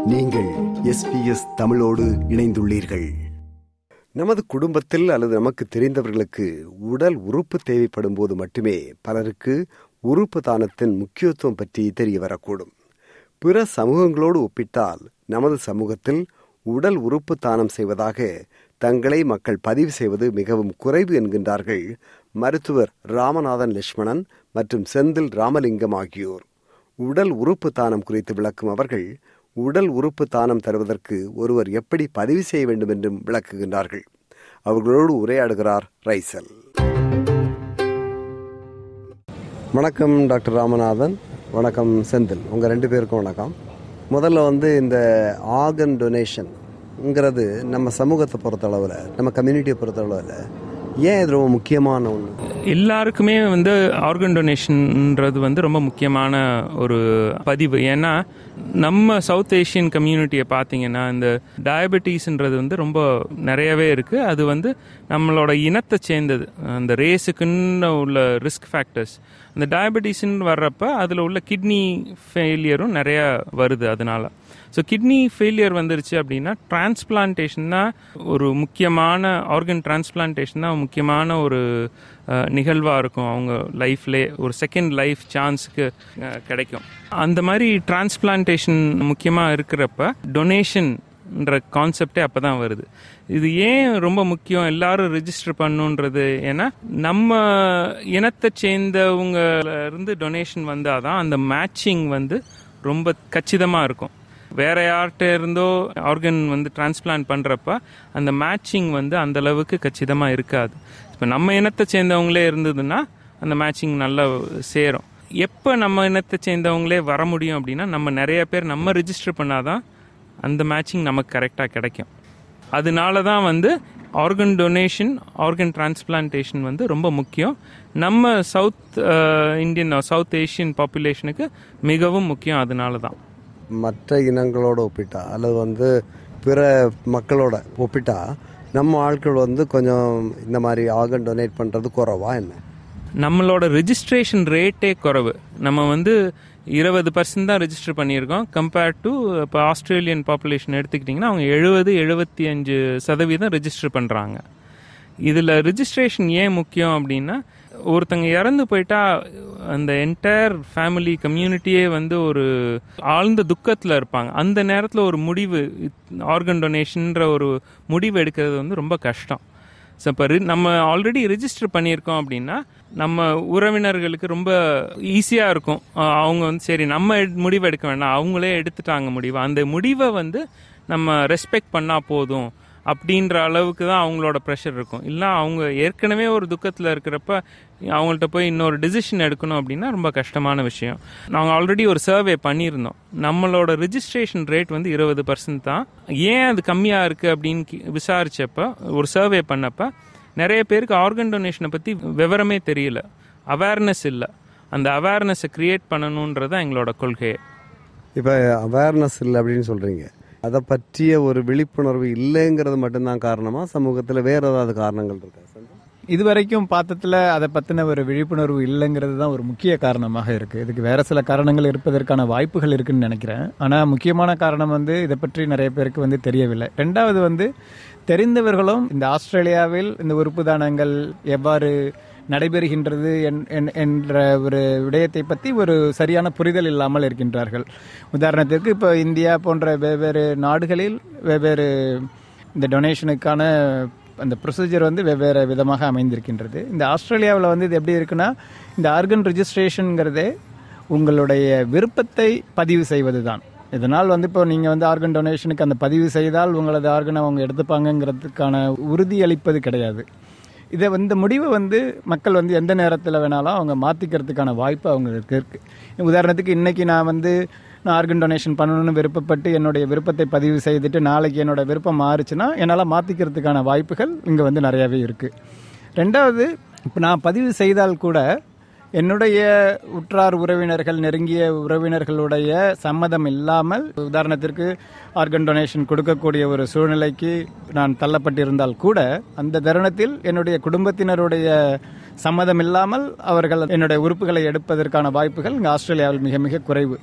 நீங்கள் எஸ்பிஎஸ் தமிழோடு இணைந்துள்ளீர்கள் நமது குடும்பத்தில் அல்லது நமக்கு தெரிந்தவர்களுக்கு உடல் உறுப்பு தேவைப்படும் போது மட்டுமே பலருக்கு உறுப்பு தானத்தின் முக்கியத்துவம் பற்றி தெரிய வரக்கூடும் பிற சமூகங்களோடு ஒப்பிட்டால் நமது சமூகத்தில் உடல் உறுப்பு தானம் செய்வதாக தங்களை மக்கள் பதிவு செய்வது மிகவும் குறைவு என்கின்றார்கள் மருத்துவர் ராமநாதன் லட்சுமணன் மற்றும் செந்தில் ராமலிங்கம் ஆகியோர் உடல் உறுப்பு தானம் குறித்து விளக்கும் அவர்கள் உடல் உறுப்பு தானம் தருவதற்கு ஒருவர் எப்படி பதிவு செய்ய வேண்டும் என்றும் விளக்குகின்றார்கள் அவர்களோடு உரையாடுகிறார் ரைசல் வணக்கம் டாக்டர் ராமநாதன் வணக்கம் செந்தில் உங்கள் ரெண்டு பேருக்கும் வணக்கம் முதல்ல வந்து இந்த ஆர்கன் டொனேஷன்ங்கிறது நம்ம சமூகத்தை பொறுத்தளவில் நம்ம கம்யூனிட்டியை பொறுத்தளவில் ஏன் இது ரொம்ப முக்கியமான ஒன்று எல்லாருக்குமே வந்து ஆர்கன் டொனேஷன்ன்றது வந்து ரொம்ப முக்கியமான ஒரு பதிவு ஏன்னா நம்ம சவுத் ஏஷியன் கம்யூனிட்டியை பார்த்தீங்கன்னா இந்த டயபெட்டிஸ்ன்றது வந்து ரொம்ப நிறையவே இருக்குது அது வந்து நம்மளோட இனத்தை சேர்ந்தது அந்த ரேஸுக்குன்னு உள்ள ரிஸ்க் ஃபேக்டர்ஸ் அந்த டயபெட்டிஸ்ன்னு வர்றப்ப அதில் உள்ள கிட்னி ஃபெயிலியரும் நிறையா வருது அதனால ஸோ கிட்னி ஃபெயிலியர் வந்துருச்சு அப்படின்னா டிரான்ஸ்பிளான்டேஷன்னா ஒரு முக்கியமான ஆர்கன் டிரான்ஸ்பிளான்டேஷன் தான் முக்கியமான ஒரு நிகழ்வாக இருக்கும் அவங்க லைஃப்லே ஒரு செகண்ட் லைஃப் சான்ஸுக்கு கிடைக்கும் அந்த மாதிரி டிரான்ஸ்பிளான்டேஷன் முக்கியமாக இருக்கிறப்ப டொனேஷன்ன்ற கான்செப்டே அப்போ தான் வருது இது ஏன் ரொம்ப முக்கியம் எல்லாரும் ரிஜிஸ்டர் பண்ணுன்றது ஏன்னா நம்ம இனத்தை சேர்ந்தவங்க இருந்து டொனேஷன் வந்தால் தான் அந்த மேட்சிங் வந்து ரொம்ப கச்சிதமாக இருக்கும் வேற யார்கிட்ட இருந்தோ ஆர்கன் வந்து டிரான்ஸ்பிளான்ட் பண்ணுறப்ப அந்த மேட்சிங் வந்து அந்த அளவுக்கு கச்சிதமாக இருக்காது இப்போ நம்ம இனத்தை சேர்ந்தவங்களே இருந்ததுன்னா அந்த மேட்சிங் நல்லா சேரும் எப்போ நம்ம இனத்தை சேர்ந்தவங்களே வர முடியும் அப்படின்னா நம்ம நிறைய பேர் நம்ம ரிஜிஸ்டர் பண்ணாதான் அந்த மேட்சிங் நமக்கு கரெக்டாக கிடைக்கும் அதனால தான் வந்து ஆர்கன் டொனேஷன் ஆர்கன் டிரான்ஸ்பிளான்டேஷன் வந்து ரொம்ப முக்கியம் நம்ம சவுத் இந்தியன் சவுத் ஏஷியன் பாப்புலேஷனுக்கு மிகவும் முக்கியம் அதனால தான் மற்ற இனங்களோட ஒப்பிட்டா அல்லது வந்து பிற மக்களோட ஒப்பிட்டா நம்ம ஆட்கள் வந்து கொஞ்சம் இந்த மாதிரி ஆர்கன் டொனேட் பண்ணுறது குறவா என்ன நம்மளோட ரெஜிஸ்ட்ரேஷன் ரேட்டே குறைவு நம்ம வந்து இருபது பர்சன்ட் தான் ரெஜிஸ்டர் பண்ணியிருக்கோம் கம்பேர்ட் டு இப்போ ஆஸ்திரேலியன் பாப்புலேஷன் எடுத்துக்கிட்டிங்கன்னா அவங்க எழுபது எழுபத்தி அஞ்சு சதவீதம் ரெஜிஸ்டர் பண்ணுறாங்க இதில் ரிஜிஸ்ட்ரேஷன் ஏன் முக்கியம் அப்படின்னா ஒருத்தங்க இறந்து போயிட்டா அந்த என்டையர் ஃபேமிலி கம்யூனிட்டியே வந்து ஒரு ஆழ்ந்த துக்கத்தில் இருப்பாங்க அந்த நேரத்தில் ஒரு முடிவு ஆர்கன் டொனேஷன்ற ஒரு முடிவு எடுக்கிறது வந்து ரொம்ப கஷ்டம் ஸோ இப்போ நம்ம ஆல்ரெடி ரிஜிஸ்டர் பண்ணியிருக்கோம் அப்படின்னா நம்ம உறவினர்களுக்கு ரொம்ப ஈஸியாக இருக்கும் அவங்க வந்து சரி நம்ம முடிவு எடுக்க வேண்டாம் அவங்களே எடுத்துட்டாங்க முடிவு அந்த முடிவை வந்து நம்ம ரெஸ்பெக்ட் பண்ணால் போதும் அப்படின்ற அளவுக்கு தான் அவங்களோட ப்ரெஷர் இருக்கும் இல்லை அவங்க ஏற்கனவே ஒரு துக்கத்தில் இருக்கிறப்ப அவங்கள்ட்ட போய் இன்னொரு டிசிஷன் எடுக்கணும் அப்படின்னா ரொம்ப கஷ்டமான விஷயம் நாங்கள் ஆல்ரெடி ஒரு சர்வே பண்ணியிருந்தோம் நம்மளோட ரிஜிஸ்ட்ரேஷன் ரேட் வந்து இருபது பர்சன்ட் தான் ஏன் அது கம்மியாக இருக்குது அப்படின்னு விசாரிச்சப்ப ஒரு சர்வே பண்ணப்ப நிறைய பேருக்கு ஆர்கன் டொனேஷனை பற்றி விவரமே தெரியல அவேர்னஸ் இல்லை அந்த அவேர்னஸை கிரியேட் பண்ணணுன்றதான் எங்களோட கொள்கையை இப்போ அவேர்னஸ் இல்லை அப்படின்னு சொல்கிறீங்க அதை பற்றிய ஒரு விழிப்புணர்வு இல்லைங்கிறது மட்டும்தான் காரணமா சமூகத்தில் வேற ஏதாவது காரணங்கள் இருக்கா இதுவரைக்கும் பார்த்ததுல அதை பத்தின ஒரு விழிப்புணர்வு இல்லைங்கிறது தான் ஒரு முக்கிய காரணமாக இருக்கு இதுக்கு வேற சில காரணங்கள் இருப்பதற்கான வாய்ப்புகள் இருக்குன்னு நினைக்கிறேன் ஆனா முக்கியமான காரணம் வந்து இதை பற்றி நிறைய பேருக்கு வந்து தெரியவில்லை ரெண்டாவது வந்து தெரிந்தவர்களும் இந்த ஆஸ்திரேலியாவில் இந்த உறுப்பு தானங்கள் எவ்வாறு நடைபெறுகின்றது என்ற ஒரு விடயத்தை பற்றி ஒரு சரியான புரிதல் இல்லாமல் இருக்கின்றார்கள் உதாரணத்திற்கு இப்போ இந்தியா போன்ற வெவ்வேறு நாடுகளில் வெவ்வேறு இந்த டொனேஷனுக்கான அந்த ப்ரொசீஜர் வந்து வெவ்வேறு விதமாக அமைந்திருக்கின்றது இந்த ஆஸ்திரேலியாவில் வந்து இது எப்படி இருக்குன்னா இந்த ஆர்கன் ரிஜிஸ்ட்ரேஷனுங்கிறதே உங்களுடைய விருப்பத்தை பதிவு செய்வது தான் இதனால் வந்து இப்போ நீங்கள் வந்து ஆர்கன் டொனேஷனுக்கு அந்த பதிவு செய்தால் உங்களது ஆர்கனை அவங்க எடுத்துப்பாங்கங்கிறதுக்கான உறுதி அளிப்பது கிடையாது இதை இந்த முடிவை வந்து மக்கள் வந்து எந்த நேரத்தில் வேணாலும் அவங்க மாற்றிக்கிறதுக்கான வாய்ப்பு அவங்களுக்கு இருக்குது உதாரணத்துக்கு இன்றைக்கி நான் வந்து நான் ஆர்கன் டொனேஷன் பண்ணணும்னு விருப்பப்பட்டு என்னுடைய விருப்பத்தை பதிவு செய்துட்டு நாளைக்கு என்னோட விருப்பம் மாறுச்சுன்னா என்னால் மாற்றிக்கிறதுக்கான வாய்ப்புகள் இங்கே வந்து நிறையாவே இருக்குது ரெண்டாவது இப்போ நான் பதிவு செய்தால் கூட என்னுடைய உற்றார் உறவினர்கள் நெருங்கிய உறவினர்களுடைய சம்மதம் இல்லாமல் உதாரணத்திற்கு ஆர்கன் டொனேஷன் கொடுக்கக்கூடிய ஒரு சூழ்நிலைக்கு நான் தள்ளப்பட்டிருந்தால் கூட அந்த தருணத்தில் என்னுடைய குடும்பத்தினருடைய சம்மதம் இல்லாமல் அவர்கள் என்னுடைய உறுப்புகளை எடுப்பதற்கான வாய்ப்புகள் இங்கே ஆஸ்திரேலியாவில் மிக மிக குறைவு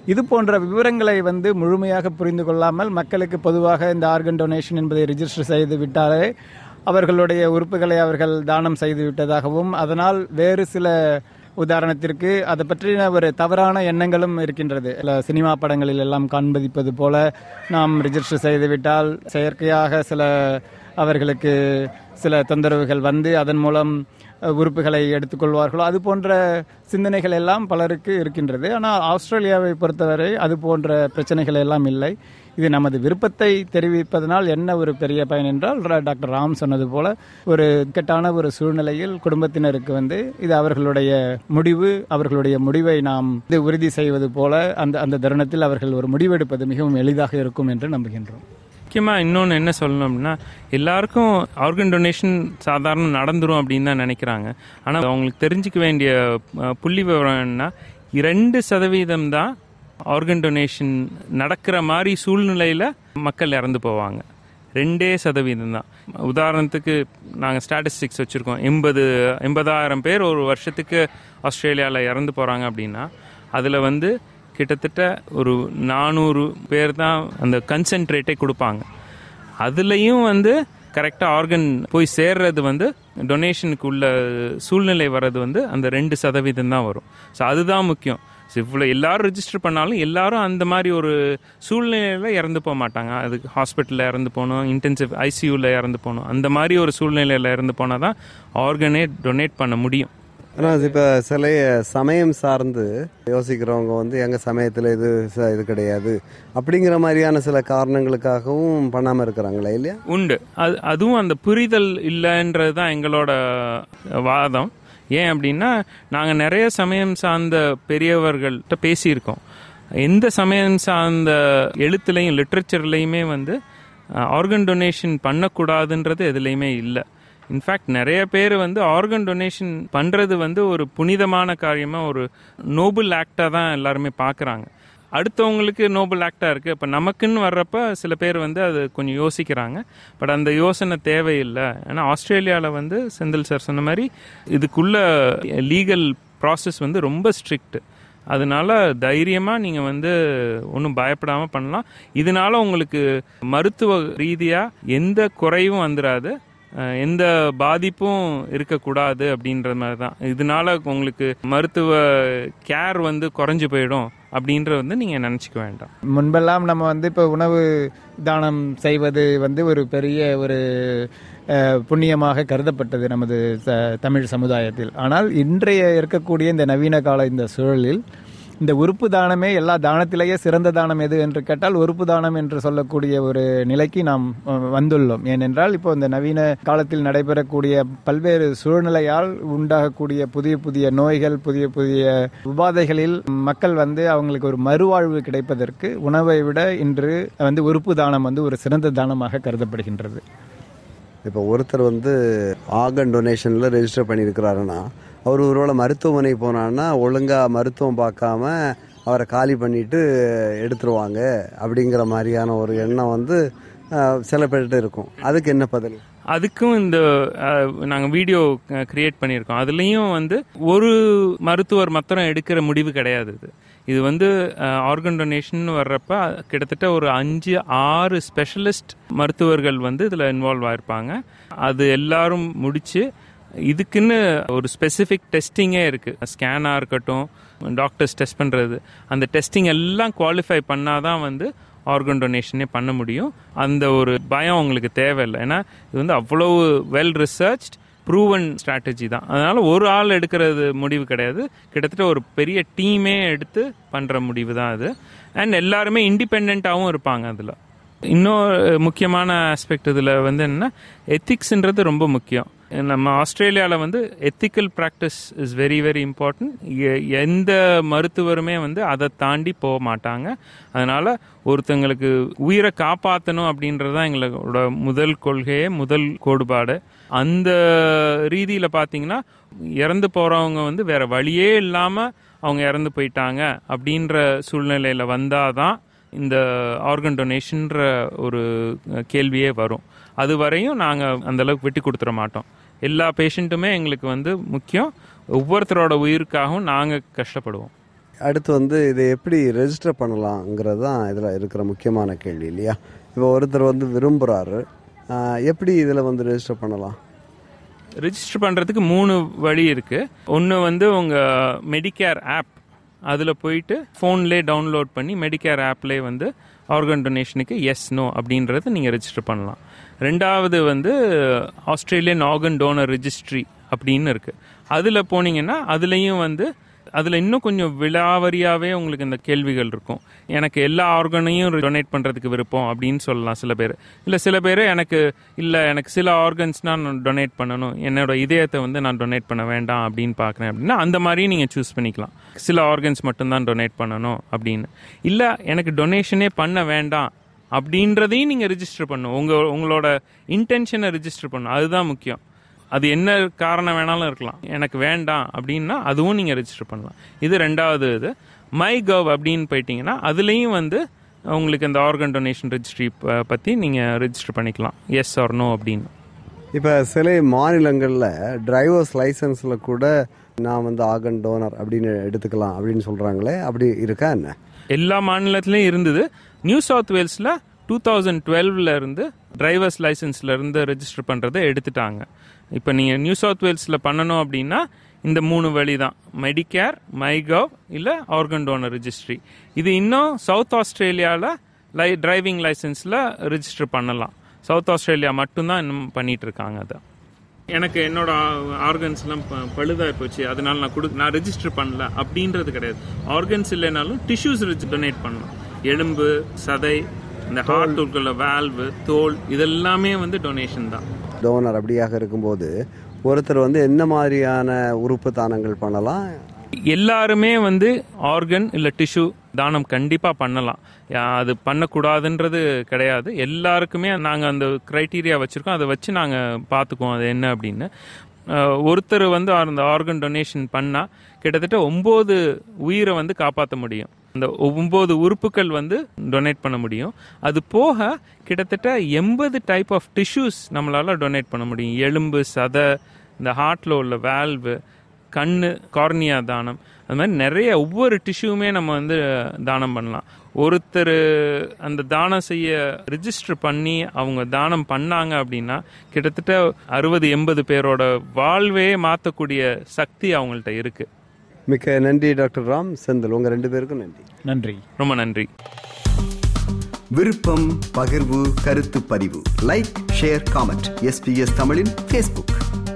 இது போன்ற விவரங்களை வந்து முழுமையாக புரிந்து கொள்ளாமல் மக்களுக்கு பொதுவாக இந்த ஆர்கன் டொனேஷன் என்பதை ரிஜிஸ்டர் செய்து விட்டாலே அவர்களுடைய உறுப்புகளை அவர்கள் தானம் செய்து விட்டதாகவும் அதனால் வேறு சில உதாரணத்திற்கு அதை பற்றின ஒரு தவறான எண்ணங்களும் இருக்கின்றது இல்ல, சினிமா படங்களில் எல்லாம் காண்பதிப்பது போல நாம் ரிஜிஸ்டர் செய்துவிட்டால் செயற்கையாக சில அவர்களுக்கு சில தொந்தரவுகள் வந்து அதன் மூலம் அஹ், உறுப்புகளை எடுத்துக்கொள்வார்களோ அது போன்ற சிந்தனைகள் எல்லாம் பலருக்கு இருக்கின்றது ஆனால் ஆஸ்திரேலியாவை பொறுத்தவரை அது போன்ற பிரச்சனைகள் எல்லாம் இல்லை இது நமது விருப்பத்தை தெரிவிப்பதனால் என்ன ஒரு பெரிய பயன் என்றால் ர- டாக்டர் ராம் சொன்னது போல ஒரு இக்கட்டான ஒரு சூழ்நிலையில் குடும்பத்தினருக்கு வந்து இது அவர்களுடைய முடிவு அவர்களுடைய முடிவை நாம் இது உறுதி செய்வது போல அந்த அந்த தருணத்தில் அவர்கள் ஒரு முடிவெடுப்பது மிகவும் எளிதாக இருக்கும் என்று நம்புகின்றோம் முக்கியமாக இன்னொன்று என்ன சொல்லணும்னா எல்லாருக்கும் ஆர்கன் டொனேஷன் சாதாரண நடந்துரும் அப்படின்னு தான் நினைக்கிறாங்க ஆனால் அவங்களுக்கு தெரிஞ்சுக்க வேண்டிய அஹ், புள்ளி விவரம் என்ன இரண்டு சதவீதம் தான் ஆர்கன் டொனேஷன் நடக்கிற மாதிரி சூழ்நிலையில் மக்கள் இறந்து போவாங்க ரெண்டே சதவீதம் தான் உதாரணத்துக்கு நாங்கள் ஸ்டாட்டிஸ்டிக்ஸ் வச்சுருக்கோம் எண்பது எண்பதாயிரம் பேர் ஒரு வருஷத்துக்கு ஆஸ்திரேலியாவில் இறந்து போகிறாங்க அப்படின்னா அதில் வந்து கிட்டத்தட்ட ஒரு நானூறு பேர் தான் அந்த கன்சென்ட்ரேட்டை கொடுப்பாங்க அதுலேயும் வந்து கரெக்டாக ஆர்கன் போய் சேர்றது வந்து டொனேஷனுக்கு உள்ள சூழ்நிலை வர்றது வந்து அந்த ரெண்டு சதவீதம் தான் வரும் ஸோ அதுதான் முக்கியம் ஸோ இவ்வளோ எல்லாரும் ரிஜிஸ்டர் பண்ணாலும் எல்லாரும் அந்த மாதிரி ஒரு சூழ்நிலையில் இறந்து போக மாட்டாங்க அதுக்கு ஹாஸ்பிட்டலில் இறந்து போகணும் இன்டென்சிவ் ஐசியூவில் இறந்து போகணும் அந்த மாதிரி ஒரு சூழ்நிலையில் இறந்து போனால் தான் ஆர்கனே டொனேட் பண்ண முடியும் ஆனால் இப்போ சில சமயம் சார்ந்து யோசிக்கிறவங்க வந்து எங்கள் சமயத்தில் இது ச- இது கிடையாது அப்படிங்கிற மாதிரியான சில காரணங்களுக்காகவும் பண்ணாமல் இருக்கிறாங்களே இல்லையா உண்டு அது அதுவும் அந்த புரிதல் இல்லைன்றது தான் எங்களோட வாதம் ஏன் அப்படின்னா நாங்கள் நிறைய சமயம் சார்ந்த பெரியவர்கள்ட்ட பேசியிருக்கோம் எந்த சமயம் சார்ந்த எழுத்துலையும் லிட்ரேச்சர்லையுமே வந்து ஆர்கன் டொனேஷன் பண்ணக்கூடாதுன்றது எதுலேயுமே இல்லை இன்ஃபேக்ட் நிறைய பேர் வந்து ஆர்கன் டொனேஷன் பண்ணுறது வந்து ஒரு புனிதமான காரியமாக ஒரு நோபல் ஆக்டாக தான் எல்லாருமே பார்க்குறாங்க அடுத்தவங்களுக்கு நோபல் ஆக்டாக இருக்குது இப்போ நமக்குன்னு வர்றப்ப சில பேர் வந்து அது கொஞ்சம் யோசிக்கிறாங்க பட் அந்த யோசனை தேவையில்லை ஏன்னா ஆஸ்திரேலியாவில் வந்து செந்தில் சார் சொன்ன மாதிரி இதுக்குள்ள லீகல் ப்ராசஸ் வந்து ரொம்ப ஸ்ட்ரிக்ட் அதனால தைரியமாக நீங்கள் வந்து ஒன்றும் பயப்படாமல் பண்ணலாம் இதனால உங்களுக்கு மருத்துவ ரீதியாக எந்த குறைவும் வந்துடாது அஹ் எந்த பாதிப்பும் இருக்கக்கூடாது அப்படின்ற மாதிரி தான் இதனால உங்களுக்கு மருத்துவ கேர் வந்து குறைஞ்சு போயிடும் அப்படின்ற வந்து நீங்கள் நினச்சிக்க வேண்டாம் முன்பெல்லாம் நம்ம வந்து இப்போ உணவு தானம் செய்வது வந்து ஒரு பெரிய ஒரு அஹ், புண்ணியமாக கருதப்பட்டது நமது ச- தமிழ் சமுதாயத்தில் ஆனால் இன்றைய இருக்கக்கூடிய இந்த நவீன கால இந்த சூழலில் இந்த உறுப்பு தானமே எல்லா தானத்திலேயே சிறந்த தானம் எது என்று கேட்டால் உறுப்பு தானம் என்று சொல்லக்கூடிய ஒரு நிலைக்கு நாம் அஹ், வந்துள்ளோம் ஏனென்றால் இப்போ இந்த நவீன காலத்தில் நடைபெறக்கூடிய பல்வேறு சூழ்நிலையால் உண்டாகக்கூடிய புதிய புதிய நோய்கள் புதிய புதிய உபாதைகளில் மக்கள் வந்து அவங்களுக்கு ஒரு மறுவாழ்வு கிடைப்பதற்கு உணவை விட இன்று வந்து உறுப்பு தானம் வந்து ஒரு சிறந்த தானமாக கருதப்படுகின்றது இப்போ ஒருத்தர் வந்து ஆர்கன் டொனேஷனில் ரெஜிஸ்டர் பண்ணியிருக்கிறாருன்னா அவர் ஒருவேளை மருத்துவமனை போனான்னா ஒழுங்காக மருத்துவம் பார்க்காம அவரை காலி பண்ணிட்டு எடுத்துருவாங்க அப்படிங்கிற மாதிரியான ஒரு எண்ணம் வந்து அஹ், சில பேர்கிட்ட இருக்கும் அதுக்கு என்ன பதில் அதுக்கும் இந்த நாங்கள் வீடியோ கிரியேட் பண்ணியிருக்கோம் அதுலேயும் வந்து ஒரு மருத்துவர் மாத்திரம் எடுக்கிற முடிவு கிடையாது இது இது வந்து ஆர்கன் டொனேஷன் வர்றப்ப கிட்டத்தட்ட ஒரு அஞ்சு ஆறு ஸ்பெஷலிஸ்ட் மருத்துவர்கள் வந்து இதில் இன்வால்வ் ஆயிருப்பாங்க அது எல்லாரும் முடிச்சு இதுக்குன்னு ஒரு ஸ்பெசிஃபிக் டெஸ்டிங்கே இருக்குது ஸ்கேனாக இருக்கட்டும் டாக்டர்ஸ் டெஸ்ட் பண்ணுறது அந்த டெஸ்டிங் எல்லாம் குவாலிஃபை பண்ணாதான் வந்து ஆர்கன் டொனேஷனே பண்ண முடியும் அந்த ஒரு பயம் உங்களுக்கு தேவையில்லை ஏன்னா இது வந்து அவ்வளவு வெல் ரிசர்ச்ட் ப்ரூவன் ஸ்ட்ராட்டஜி தான் அதனால ஒரு ஆள் எடுக்கிறது முடிவு கிடையாது கிட்டத்தட்ட ஒரு பெரிய டீமே எடுத்து பண்ணுற முடிவு தான் அது அண்ட் எல்லாருமே இண்டிபெண்ட்டாகவும் இருப்பாங்க அதில் இன்னொரு முக்கியமான ஆஸ்பெக்ட் இதில் வந்து என்னன்னா எத்திக்ஸ்ன்றது ரொம்ப முக்கியம் நம்ம ஆஸ்திரேலியாவில் வந்து ethical practice is very very important எந்த மருத்துவருமே வந்து அதை தாண்டி போக மாட்டாங்க அதனால ஒருத்தங்களுக்கு உயிரை காப்பாற்றணும் அப்படின்றது தான் எங்களோட முதல் கொள்கையே முதல் கோட்பாடு அந்த ரீதியில் பார்த்தீங்கன்னா இறந்து போகிறவங்க வந்து வேற வழியே இல்லாமல் அவங்க இறந்து போயிட்டாங்க அப்படின்ற சூழ்நிலையில் வந்தாதான் இந்த ஆர்கன் டொனேஷன்ற ஒரு கேள்வியே வரும் அது வரையும் நாங்கள் அந்த அளவுக்கு விட்டு கொடுத்துட மாட்டோம் எல்லா பேஷண்ட்டுமே எங்களுக்கு வந்து முக்கியம் ஒவ்வொருத்தரோட உயிருக்காகவும் நாங்கள் கஷ்டப்படுவோம் அடுத்து வந்து இதை எப்படி ரெஜிஸ்டர் பண்ணலாங்கிறது தான் இதில் இருக்கிற முக்கியமான கேள்வி இல்லையா இப்போ ஒருத்தர் வந்து விரும்புகிறாரு எப்படி இதில் வந்து ரெஜிஸ்டர் பண்ணலாம் ரிஜிஸ்டர் பண்ணுறதுக்கு மூணு வழி இருக்குது ஒன்று வந்து உங்கள் மெடிக்கேர் ஆப் அதில் போயிட்டு ஃபோன்லேயே டவுன்லோட் பண்ணி மெடிக்கேர் ஆப்லேயே வந்து ஆர்கன் டொனேஷனுக்கு எஸ் நோ அப்படின்றத நீங்கள் ரெஜிஸ்டர் பண்ணலாம் ரெண்டாவது வந்து ஆஸ்திரேலியன் ஆர்கன் டோனர் ரிஜிஸ்ட்ரி அப்படின்னு இருக்குது அதில் போனீங்கன்னா அதுலேயும் வந்து அதில் இன்னும் கொஞ்சம் விலாவரியாகவே உங்களுக்கு இந்த கேள்விகள் இருக்கும் எனக்கு எல்லா ஆர்கனையும் டொனேட் பண்ணுறதுக்கு விருப்பம் அப்படின்னு சொல்லலாம் சில பேர் இல்லை சில பேர் எனக்கு இல்லை எனக்கு சில ஆர்கன்ஸ்னால் நான் டொனேட் பண்ணணும் என்னோட இதயத்தை வந்து நான் டொனேட் பண்ண வேண்டாம் அப்படின்னு பார்க்குறேன் அப்படின்னா அந்த மாதிரியும் நீங்கள் சூஸ் பண்ணிக்கலாம் சில ஆர்கன்ஸ் மட்டும்தான் டொனேட் பண்ணணும் அப்படின்னு இல்லை எனக்கு டொனேஷனே பண்ண வேண்டாம் அப்படின்றதையும் நீங்கள் ரிஜிஸ்டர் பண்ணணும் உங்கள் உங்களோட இன்டென்ஷனை ரிஜிஸ்டர் பண்ணணும் அதுதான் முக்கியம் அது என்ன காரணம் வேணாலும் இருக்கலாம் எனக்கு வேண்டாம் அப்படின்னா அதுவும் நீங்கள் ரெஜிஸ்டர் பண்ணலாம் இது ரெண்டாவது இது மை கவ் அப்படின்னு போயிட்டீங்கன்னா அதுலேயும் வந்து உங்களுக்கு இந்த ஆர்கன் டொனேஷன் ரெஜிஸ்ட்ரி பற்றி நீங்கள் ரெஜிஸ்டர் பண்ணிக்கலாம் எஸ் ஆர் நோ அப்படின்னு இப்போ சில மாநிலங்களில் டிரைவர்ஸ் லைசன்ஸில் கூட நான் வந்து ஆர்கன் டோனர் அப்படின்னு எடுத்துக்கலாம் அப்படின்னு சொல்கிறாங்களே அப்படி இருக்கா என்ன எல்லா மாநிலத்திலையும் இருந்தது நியூ சவுத் வேல்ஸில் டூ தௌசண்ட் டுவெல்வில் இருந்து டிரைவர்ஸ் லைசன்ஸில் இருந்து ரெஜிஸ்டர் பண்ணுறதை எடுத்துட்டாங்க இப்போ நீங்கள் நியூ சவுத் வேல்ஸில் பண்ணணும் அப்படின்னா இந்த மூணு வழி தான் மெடிக்கேர் மைகவ் இல்லை ஆர்கன் டோனர் ரெஜிஸ்ட்ரி இது இன்னும் சவுத் ஆஸ்திரேலியாவில் லை டிரைவிங் லைசன்ஸில் ரெஜிஸ்டர் பண்ணலாம் சவுத் ஆஸ்திரேலியா மட்டும்தான் இன்னும் பண்ணிட்டு இருக்காங்க அதை எனக்கு என்னோட ஆர்கன்ஸ்லாம் பழுதாகி போச்சு அதனால நான் கொடு நான் ரெஜிஸ்டர் பண்ணல அப்படின்றது கிடையாது ஆர்கன்ஸ் இல்லைனாலும் டிஷ்யூஸ் டொனேட் பண்ணலாம் எலும்பு சதை இந்த ஹார்ட் உள்ள வேல்வு தோல் இதெல்லாமே வந்து டொனேஷன் தான் டோனர் அப்படியாக இருக்கும்போது ஒருத்தர் வந்து என்ன மாதிரியான உறுப்பு தானங்கள் பண்ணலாம் எல்லாருமே வந்து ஆர்கன் இல்லை டிஷ்யூ தானம் கண்டிப்பாக பண்ணலாம் அது பண்ணக்கூடாதுன்றது கிடையாது எல்லாருக்குமே நாங்கள் அந்த க்ரைட்டீரியா வச்சுருக்கோம் அதை வச்சு நாங்கள் பார்த்துக்குவோம் அது என்ன அப்படின்னு ஒருத்தர் வந்து அந்த ஆர்கன் டொனேஷன் பண்ணால் கிட்டத்தட்ட ஒம்பது உயிரை வந்து காப்பாற்ற முடியும் அந்த ஒம்பது உறுப்புகள் வந்து டொனேட் பண்ண முடியும் அது போக கிட்டத்தட்ட எண்பது டைப் ஆஃப் டிஷ்யூஸ் நம்மளால் டொனேட் பண்ண முடியும் எலும்பு சதை இந்த ஹார்ட்டில் உள்ள வேல்வு கண்ணு கார்னியா தானம் அது மாதிரி நிறைய ஒவ்வொரு டிஷ்யூமே நம்ம வந்து தானம் பண்ணலாம் ஒருத்தர் அந்த தானம் செய்ய ரிஜிஸ்டர் பண்ணி அவங்க தானம் பண்ணாங்க அப்படின்னா கிட்டத்தட்ட அறுபது எண்பது பேரோட வாழ்வே மாற்றக்கூடிய சக்தி அவங்கள்ட்ட இருக்கு மிக்க நன்றி டாக்டர் ராம் செந்தில் உங்க ரெண்டு பேருக்கும் நன்றி நன்றி ரொம்ப நன்றி விருப்பம் பகிர்வு கருத்து பதிவு லைக் ஷேர் காமெண்ட் எஸ்பிஎஸ் தமிழின் ஃபேஸ்புக்